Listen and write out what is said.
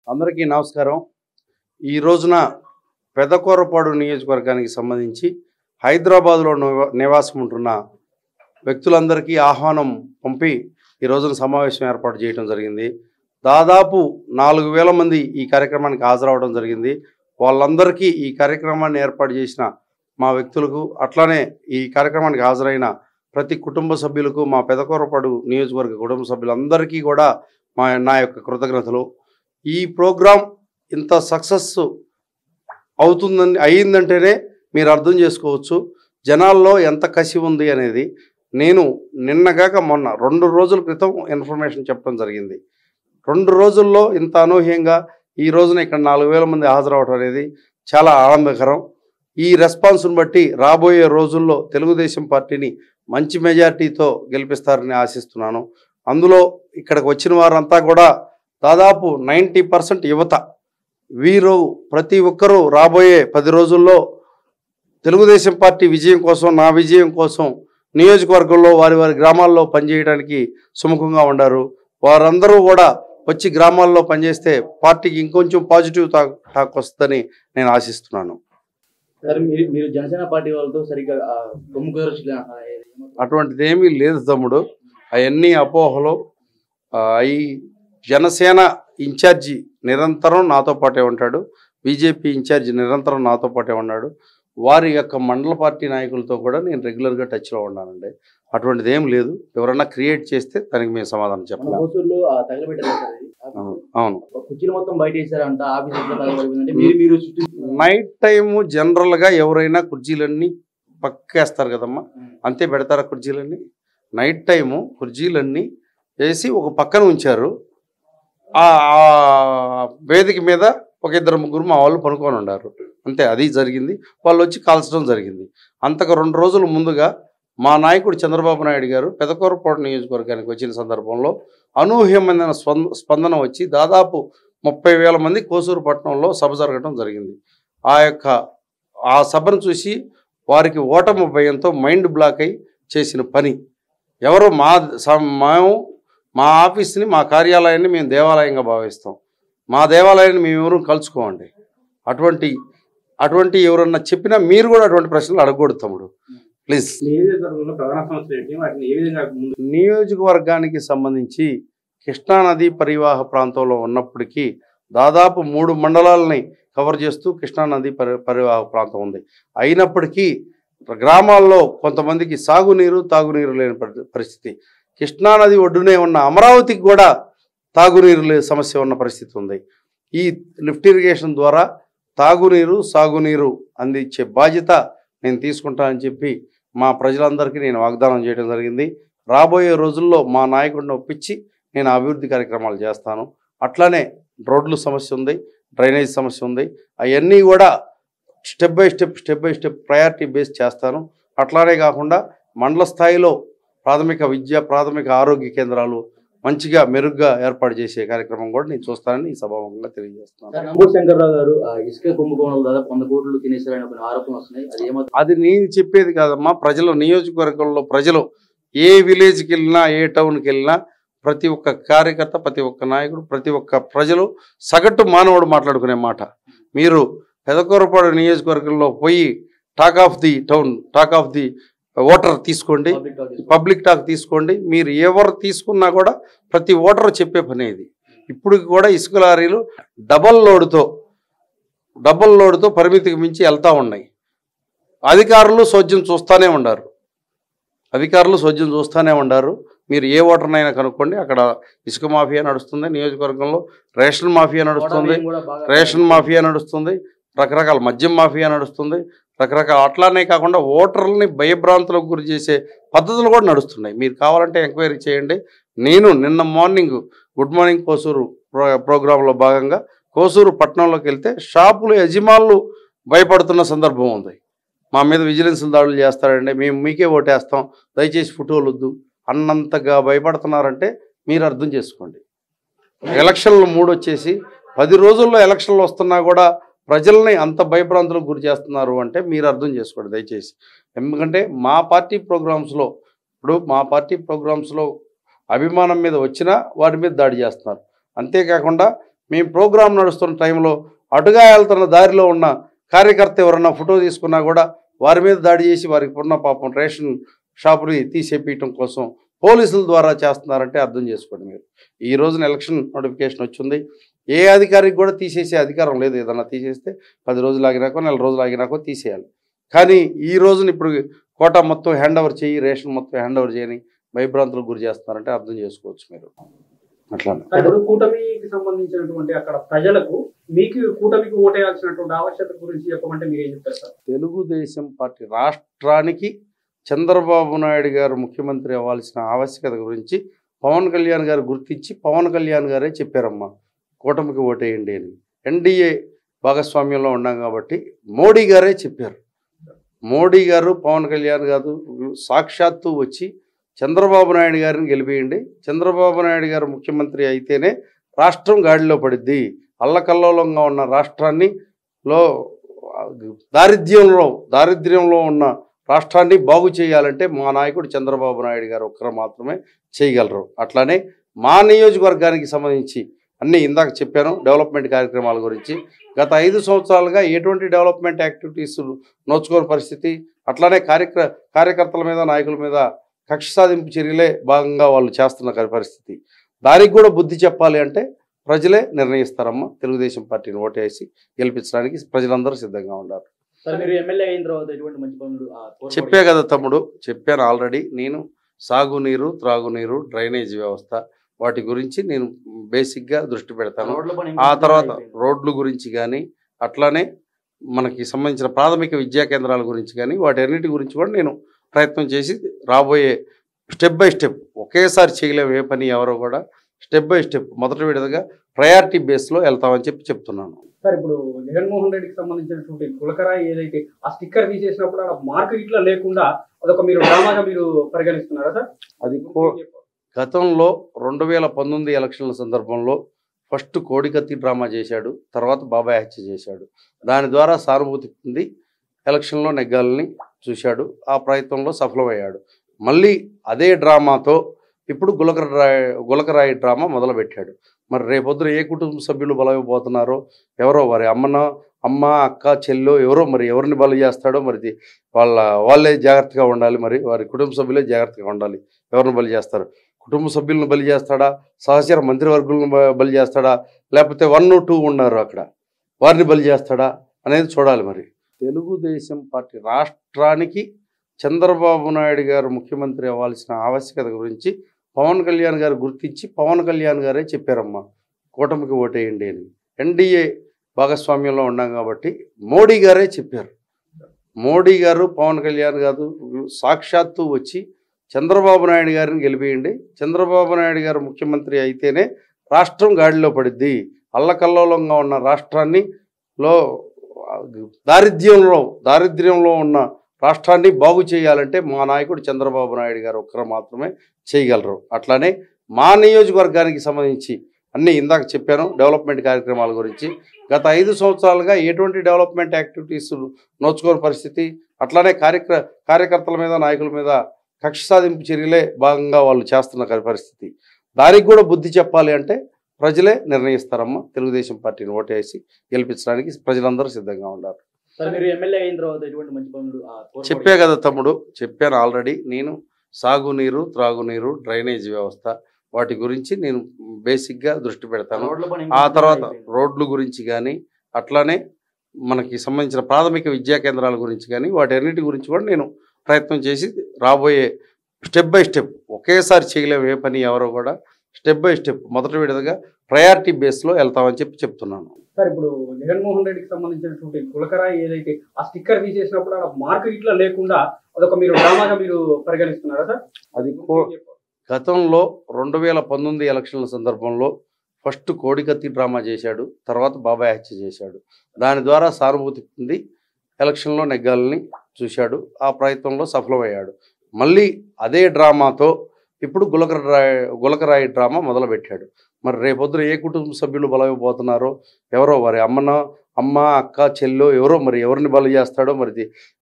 అందరికీ నమస్కారం ఈ రోజున పెదకూరపాడు నియోజకవర్గానికి సంబంధించి హైదరాబాద్లో నివా- నివాసం ఉంటున్న వ్యక్తులందరికీ ఆహ్వానం పంపి ఈ రోజున సమావేశం ఏర్పాటు చేయడం జరిగింది దాదాపు నాలుగు వేల మంది ఈ కార్యక్రమానికి హాజరవడం జరిగింది వాళ్ళందరికీ ఈ కార్యక్రమాన్ని ఏర్పాటు చేసిన మా వ్యక్తులకు అట్లానే ఈ కార్యక్రమానికి హాజరైన ప్రతి కుటుంబ సభ్యులకు మా పెదకూరపాడు నియోజకవర్గ కుటుంబ సభ్యులందరికీ కూడా మా నా యొక్క కృతజ్ఞతలు ఈ ప్రోగ్రాం ఇంత సక్సెస్ అవుతుందని అయ్యిందంటేనే మీరు అర్థం చేసుకోవచ్చు జనాల్లో ఎంత కసి ఉంది అనేది నేను నిన్నగాక మొన్న రెండు రోజుల క్రితం ఇన్ఫర్మేషన్ చెప్పడం జరిగింది రెండు రోజుల్లో ఇంత అనూహ్యంగా ఈ రోజున ఇక్కడ నాలుగు వేల మంది హాజరవడం అనేది చాలా ఆనందకరం ఈ రెస్పాన్స్ను బట్టి రాబోయే రోజుల్లో తెలుగుదేశం పార్టీని మంచి మెజార్టీతో గెలిపిస్తారని ఆశిస్తున్నాను అందులో ఇక్కడికి వచ్చిన వారంతా కూడా దాదాపు నైంటీ పర్సెంట్ యువత వీరు ప్రతి ఒక్కరూ రాబోయే పది రోజుల్లో తెలుగుదేశం పార్టీ విజయం కోసం నా విజయం కోసం నియోజకవర్గంలో వారి వారి గ్రామాల్లో పనిచేయడానికి సుముఖంగా ఉండారు వారందరూ కూడా వచ్చి గ్రామాల్లో పనిచేస్తే పార్టీకి ఇంకొంచెం పాజిటివ్ టాక్ టాక్ వస్తుందని నేను ఆశిస్తున్నాను సార్ మీరు మీరు జనసేన పార్టీ వాళ్ళతో సరిగ్గా ఆ, కొమ్ము కుదరట్లే అంటున్నారు. ఏమో- అటువంటిది ఏమీ లేదు తమ్ముడు అవన్నీ అపోహలు ఆ, ఈ జనసేన ఇన్ఛార్జి నిరంతరం నాతో పాటే ఉంటాడు బీజేపీ ఇన్ఛార్జి నిరంతరం నాతో పాటే ఉన్నాడు వారి యొక్క మండల పార్టీ నాయకులతో కూడా నేను రెగ్యులర్గా టచ్లో ఉన్నానండి అటువంటిది ఏం లేదు ఎవరన్నా క్రియేట్ చేస్తే దానికి మేము సమాధానం మన చెప్పలేము హోసూరులో ఆ, తగలబెట్టారు సార్ అది. అవును, అవును కుర్చీలు మొత్తం బయట వేసారంట ఆఫీస్ ఎట్లా తగలబడిపోయిందంటే మీరు మీరు చుట్టూ నైట్ టైము జనరల్గా ఎవరైనా కుర్చీలన్నీ పక్కేస్తారు కదమ్మా అంతే పెడతారా కుర్చీలన్నీ నైట్ టైము కుర్చీలన్నీ వేసి ఒక పక్కన ఉంచారు ఆ ఆ వేదిక మీద ఒక ఇద్దరు ముగ్గురు మా వాళ్ళు పనుకొని ఉన్నారు అంతే అది జరిగింది వాళ్ళు వచ్చి కాల్చడం జరిగింది అంతకు రెండు రోజుల ముందుగా మా నాయకుడు చంద్రబాబు నాయుడు గారు పెదకూరపాటు నియోజకవర్గానికి వచ్చిన సందర్భంలో అనూహ్యమైన స్పంద స్పందన వచ్చి దాదాపు ముప్పై వేల మంది కోసూరు పట్టణంలో సభ జరగడం జరిగింది ఆ యొక్క ఆ సభను చూసి వారికి ఓటమి భయంతో మైండ్ బ్లాక్ అయి చేసిన పని ఎవరు మా స- మేము మా ఆఫీస్ని మా కార్యాలయాన్ని మేము దేవాలయంగా భావిస్తాం మా దేవాలయాన్ని మేము ఎవరు కలుసుకోమండి అటువంటి అటువంటి ఎవరన్నా చెప్పినా మీరు కూడా అటువంటి ప్రశ్నలు అడగకూడదు తమ్ముడు ప్లీజ్ నియోజకవర్గంలో ప్రధాన సమస్యలు ఏంటి వాటిని ఏ విధంగా ముందు నియోజకవర్గానికి సంబంధించి కృష్ణానది పరివాహ ప్రాంతంలో ఉన్నప్పటికీ దాదాపు మూడు మండలాలని కవర్ చేస్తూ కృష్ణానది పరి పరివాహ ప్రాంతం ఉంది అయినప్పటికీ గ్రామాల్లో కొంతమందికి సాగునీరు తాగునీరు లేని పరి- పరిస్థితి కృష్ణానది ఒడ్డునే ఉన్న అమరావతికి కూడా తాగునీరు లే సమస్య ఉన్న పరిస్థితి ఉంది ఈ లిఫ్ట్ ఇరిగేషన్ ద్వారా తాగునీరు సాగునీరు అందించే బాధ్యత నేను తీసుకుంటానని చెప్పి మా ప్రజలందరికీ నేను వాగ్దానం చేయడం జరిగింది రాబోయే రోజుల్లో మా నాయకుడిని ఒప్పించి నేను అభివృద్ధి కార్యక్రమాలు చేస్తాను అట్లానే రోడ్లు సమస్య ఉంది డ్రైనేజ్ సమస్య ఉంది అవన్నీ కూడా step by step step by step priority base చేస్తాను అట్లానే కాకుండా మండల స్థాయిలో ప్రాథమిక విద్య ప్రాథమిక ఆరోగ్య కేంద్రాలు మంచిగా మెరుగ్గా ఏర్పాటు చేసే కార్యక్రమం కూడా నేను చూస్తానని ఈ సభాముఖంగా తెలియజేస్తున్నాను సార్ నంబూరు శంకర్రావు గారు ఆ, ఇసుక కుంభకోణంలో దాదాపు వంద కోట్లు తినేశారని కొన్ని ఆరోపణలు వస్తున్నాయి అది ఏమో అది నేను చెప్పేది కాదమ్మా ప్రజలు నియోజకవర్గంలో ప్రజలు ఏ విలేజ్కి వెళ్ళినా ఏ టౌన్కి వెళ్ళినా ప్రతి ఒక్క కార్యకర్త ప్రతి ఒక్క నాయకుడు ప్రతి ఒక్క ప్రజలు సగటు మానవుడు మాట్లాడుకునే మాట మీరు పెదకూరపాడు నియోజకవర్గంలో పోయి talk of the town talk of the voter తీసుకోండి పబ్లిక్ టాక్ చేస్తున్నారు. పబ్లిక్ టాక్ తీసుకోండి మీరు ఎవరు తీసుకున్నా కూడా ప్రతి ఓటర్ చెప్పే పని ఇది ఇప్పుడు కూడా ఇసుక లారీలు డబల్ లోడుతో డబల్ లోడుతో పరిమితికి మించి వెళ్తూ ఉన్నాయి అధికారులు సోద్యం చూస్తూనే ఉండారు అధికారులు సోద్యం చూస్తూనే ఉండారు మీరు ఏ ఓటర్నైనా కనుక్కోండి అక్కడ ఇసుక మాఫియా నడుస్తుంది నియోజకవర్గంలో రేషన్ మాఫియా నడుస్తుంది ఓటర్లు కూడా బాగా- రేషన్ మాఫియా నడుస్తుంది రకరకాల మద్యం మాఫియా నడుస్తుంది రకరకాల అట్లానే కాకుండా ఓటర్లని భయభ్రాంతులకు గురి చేసే పద్ధతులు కూడా నడుస్తున్నాయి మీరు కావాలంటే ఎంక్వైరీ చేయండి నేను నిన్న morning good morning Kosuru pro ప్రోగ్రాంలో భాగంగా కోసూరు పట్టణంలోకి వెళ్తే షాపుల యజమానులు భయపడుతున్న సందర్భం ఉంది మా మీద విజిలెన్స్ దాడులు చేస్తారండి మేము మీకే ఓటేస్తాం దయచేసి ఫోటోలు వద్దు అన్నంతగా భయపడుతున్నారంటే మీరు అర్థం చేసుకోండి ఎలక్షన్లు మూడు వచ్చేసి పది రోజుల్లో ఎలక్షన్లు వస్తున్నా కూడా ప్రజల్ని అంత భయభ్రాంతులకు గురి చేస్తున్నారు అంటే మీరు అర్థం చేసుకోండి దయచేసి ఎందుకంటే మా పార్టీ ప్రోగ్రామ్స్లో ఇప్పుడు మా పార్టీ ప్రోగ్రామ్స్లో అభిమానం మీద వచ్చినా వాటి మీద దాడి చేస్తున్నారు అంతేకాకుండా మేము ప్రోగ్రాం నడుస్తున్న టైంలో అటుగా వెళ్తున్న దారిలో ఉన్న కార్యకర్త ఎవరన్నా ఫోటో తీసుకున్నా కూడా వారి మీద దాడి చేసి వారికి ఉన్న పాపం రేషన్ షాపుని తీసేపించడం కోసం పోలీసుల ద్వారా చేస్తున్నారంటే అర్థం చేసుకోండి మీరు ఈ రోజున ఎలక్షన్ నోటిఫికేషన్ వచ్చింది ఏ అధికారికి కూడా తీసేసే అధికారం లేదు ఏదన్నా తీసేస్తే పది రోజులు ఆగినాకో నెల రోజులు ఆగినాకో తీసేయాలి కానీ ఈ రోజున ఇప్పుడు కోటా మొత్తం హ్యాండ్ ఓవర్ చేయి రేషన్ మొత్తం హ్యాండ్ ఓవర్ చేయని భయభ్రాంతులకు గురి చేస్తున్నారంటే అర్థం చేసుకోవచ్చు మీరు అట్లా ఇప్పుడు కూటమికి సంబంధించినటువంటి అక్కడ ప్రజలకు మీకు కూటమికి ఓటేయాల్సినటువంటి ఆవశ్యకత గురించి చెప్పమంటే మీరు ఏం చెప్తారు సార్ తెలుగుదేశం పార్టీ రాష్ట్రానికి చంద్రబాబు నాయుడు గారు ముఖ్యమంత్రి అవ్వాల్సిన ఆవశ్యకత గురించి పవన్ కళ్యాణ్ గారు గుర్తించి పవన్ కళ్యాణ్ గారే చెప్పారమ్మా కూటమికి ఓటేయండి అని ఎన్డీఏ భాగస్వామ్యంలో ఉన్నాం కాబట్టి మోడీ గారే చెప్పారు మోడీ గారు పవన్ కళ్యాణ్ గారు సాక్షాత్తు వచ్చి చంద్రబాబు నాయుడు గారిని గెలిపేయండి చంద్రబాబు నాయుడు గారు ముఖ్యమంత్రి అయితేనే రాష్ట్రం గాడిలో పడిద్ది అల్లకల్లోలంగా ఉన్న రాష్ట్రాన్ని లో దారిద్ర్యంలో దారిద్ర్యంలో ఉన్న రాష్ట్రాన్ని బాగు చేయాలంటే మా నాయకుడు చంద్రబాబు నాయుడు గారు ఒక్కరు మాత్రమే చేయగలరు అట్లానే మా నియోజకవర్గానికి సంబంధించి అన్నీ ఇందాక చెప్పాను డెవలప్మెంట్ కార్యక్రమాల గురించి గత ఐదు సంవత్సరాలుగా ఎటువంటి డెవలప్మెంట్ యాక్టివిటీస్ నోచుకోని పరిస్థితి అట్లానే కార్యక్ర కార్యకర్తల మీద నాయకుల మీద కక్ష సాధింపు చర్యలే భాగంగా వాళ్ళు చేస్తున్న కరి- పరిస్థితి దానికి కూడా బుద్ధి చెప్పాలి అంటే ప్రజలే నిర్ణయిస్తారమ్మా తెలుగుదేశం పార్టీని ఓటేసి గెలిపించడానికి ప్రజలందరూ సిద్ధంగా ఉన్నారు సార్ మీరు ఎమ్మెల్యే అయిన తర్వాత ఎటువంటి మంచి పనులు ఆ, తోడ్పడి- చెప్పే కదా తమ్ముడు చెప్పాను ఆల్రెడీ నేను సాగునీరు త్రాగునీరు డ్రైనేజ్ వ్యవస్థ వాటి గురించి నేను బేసిక్గా దృష్టి పెడతాను రోడ్ల పని ఆ తర్వాత అయిపోయింది. రోడ్లు గురించి కానీ అట్లానే మనకి సంబంధించిన ప్రాథమిక విద్యా కేంద్రాల గురించి కానీ వాటి అన్నిటి గురించి కూడా నేను ప్రయత్నం చేసి రాబోయే స్టెప్ బై స్టెప్ ఒకేసారి చేయలేము ఏ పని ఎవరో కూడా స్టెప్ బై స్టెప్ మొదటి విడతగా ప్రయారిటీ బేస్లో వెళ్తామని చెప్పి చెప్తున్నాను సార్ ఇప్పుడు జగన్మోహన్ రెడ్డికి సంబంధించినటువంటి గులకరాయి ఏదైతే ఆ స్టిక్కర్ తీసేసినప్పుడు ఆ మార్క్ ఇట్లా లేకుండా అదొక మీరు డ్రామాగా మీరు పరిగణిస్తున్నారా సార్ అది కో గతంలో రెండు వేల పంతొమ్మిది ఎలక్షన్ల సందర్భంలో ఫస్ట్ కోడికత్తి డ్రామా చేశాడు తర్వాత బాబాయ్ హత్య చేశాడు దాని ద్వారా సానుభూతి పొంది ఎలక్షన్లో నెగ్గాలని చూశాడు ఆ ప్రయత్నంలో సఫలమయ్యాడు మళ్ళీ అదే డ్రామాతో ఇప్పుడు గులకరాయి గులకరాయి డ్రామా మొదలుపెట్టాడు మరి రేపొద్దున ఏ కుటుంబ సభ్యులు బలైపోతున్నారో ఎవరో వారి అమ్మనో అమ్మ అక్క చెల్లో ఎవరో మరి ఎవరిని బలి చేస్తాడో మరి ఇది వాళ్ళ వాళ్ళే జాగ్రత్తగా ఉండాలి మరి వారి కుటుంబ సభ్యులే జాగ్రత్తగా ఉండాలి ఎవరిని బలి చేస్తారు కుటుంబ సభ్యులను బలి చేస్తాడా సహచర మంత్రివర్గులను బ- బలి చేస్తాడా లేకపోతే వన్ టూ ఉన్నారు అక్కడ వారిని బలి చేస్తాడా అనేది చూడాలి మరి తెలుగుదేశం పార్టీ రాష్ట్రానికి చంద్రబాబు నాయుడు గారు ముఖ్యమంత్రి అవ్వాల్సిన ఆవశ్యకత గురించి పవన్ కళ్యాణ్ గారు గుర్తించి పవన్ కళ్యాణ్ గారే చెప్పారమ్మా కూటమికి ఓటేయండి అని ఎన్డీఏ భాగస్వామ్యంలో ఉన్నాం కాబట్టి మోడీ గారే చెప్పారు మోడీ గారు పవన్ కళ్యాణ్ గారు సాక్షాత్తు వచ్చి చంద్రబాబు నాయుడు గారిని గెలిపేయండి చంద్రబాబు నాయుడు గారు ముఖ్యమంత్రి అయితేనే రాష్ట్రం గాడిలో పడిద్ది అల్లకల్లోలంగా ఉన్న రాష్ట్రాన్ని లో దారిద్ర్యంలో దారిద్ర్యంలో ఉన్న రాష్ట్రాన్ని బాగు చేయాలంటే మా నాయకుడు చంద్రబాబు నాయుడు గారు ఒక్కరు మాత్రమే చేయగలరు అట్లానే మా నియోజకవర్గానికి సంబంధించి అన్నీ ఇందాక చెప్పాను డెవలప్మెంట్ కార్యక్రమాల గురించి గత ఐదు సంవత్సరాలుగా ఎటువంటి డెవలప్మెంట్ యాక్టివిటీస్ నోచుకోని పరిస్థితి అట్లానే కార్యక్ర కార్యకర్తల మీద నాయకుల మీద కక్ష సాధింపు చర్యలే భాగంగా వాళ్ళు చేస్తున్న కరి- పరిస్థితి దానికి కూడా బుద్ధి చెప్పాలి అంటే ప్రజలే నిర్ణయిస్తారమ్మా తెలుగుదేశం పార్టీని ఓటేసి గెలిపించడానికి ప్రజలందరూ సిద్ధంగా ఉన్నారు సార్ మీరు ఎమ్మెల్యే అయిన తర్వాత ఎటువంటి మంచి పనులు ఆ, తోడ్పడి- చెప్పే కదా తమ్ముడు చెప్పాను ఆల్రెడీ నేను సాగునీరు త్రాగునీరు డ్రైనేజ్ వ్యవస్థ వాటి గురించి నేను బేసిక్గా దృష్టి పెడతాను రోడ్ల పని ఆ తర్వాత అయిపోయింది. రోడ్లు గురించి కానీ అట్లానే మనకి సంబంధించిన ప్రాథమిక విద్యా కేంద్రాల గురించి కానీ వాటి అన్నిటి గురించి కూడా నేను ప్రయత్నం చేసి రాబోయే స్టెప్ బై స్టెప్ ఒకేసారి చేయలేము ఏ పని ఎవరో కూడా స్టెప్ బై స్టెప్ మొదటి విడతగా ప్రయారిటీ బేస్లో వెళ్తామని చెప్పి చెప్తున్నాను సార్ ఇప్పుడు జగన్మోహన్ రెడ్డికి సంబంధించినటువంటి గులకరాయి ఏదైతే ఆ స్టిక్కర్ తీసేసినప్పుడు ఆ మార్క్ ఇట్లా లేకుండా అదొక మీరు డ్రామాగా మీరు పరిగణిస్తున్నారా సార్ అది కో గతంలో రెండు వేల పంతొమ్మిది ఎలక్షన్ల సందర్భంలో ఫస్ట్ కోడికత్తి డ్రామా చేశాడు తర్వాత బాబాయ్ హత్య చేశాడు దాని ద్వారా సానుభూతి పొంది ఎలక్షన్లో నెగ్గాలని చూశాడు ఆ ప్రయత్నంలో సఫలమయ్యాడు మళ్ళీ అదే డ్రామాతో ఇప్పుడు గులకరాయి గులకరాయి డ్రామా మొదలుపెట్టాడు మరి రేపొద్దున ఏ కుటుంబ సభ్యులు బలైపోతున్నారో ఎవరో వారి అమ్మనో అమ్మ అక్క చెల్లో ఎవరో మరి ఎవరిని బలి చేస్తాడో మరి ఇది